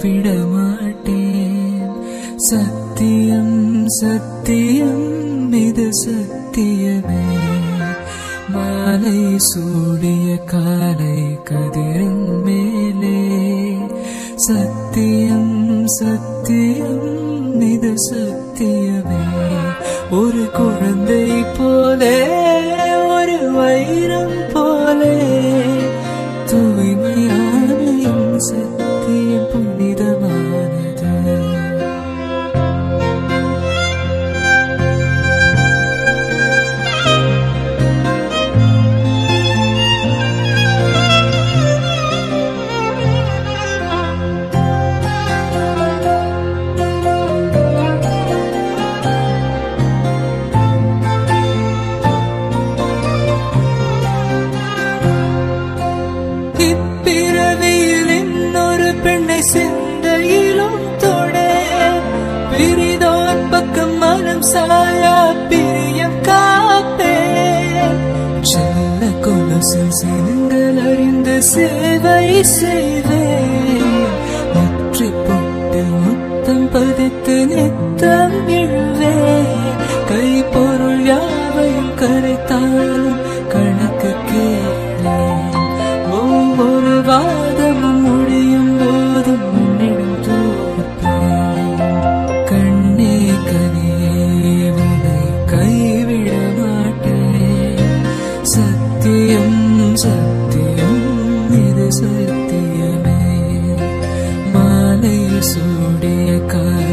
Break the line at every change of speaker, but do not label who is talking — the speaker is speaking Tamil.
கைவிட மாட்டேன் சத்தியம் சத்தியம் இது சத்தியமே மாலை சூடிய காலை கதிரின் மேலே சத்தியம் சத்தியம் இது சத்தியமே ஒரு குழந்தை போலே ஒரு வைரம் போலே தூய்மையான என் சத்தியம் புனிதமானது இப்பிறவியில் இன்னொரு பெண்ணை சிந்தையிலும் தொட பிரிதோன் பக்கம் மனம் சாயா பிரியம் காப்பே செல்ல கொலுசில் சினங்கள் அறிந்து சேவை செய்வேன் முற்றி போட்டு முத்தம் பதித்து நித்தம் இழுவேன் கை பொருள் யாவையும் கரைத்தாலும் கணக்கு கேளேன் ஒவ்வொரு வாதமும் முடியும் போதும் உன்னிடம் தோற்பேன் கண்ணே கனியே உன்னை கைவிட மாட்டேன் சத்தியம் சத்தியம் இது சத்தியமே மாலை சூடிய காலை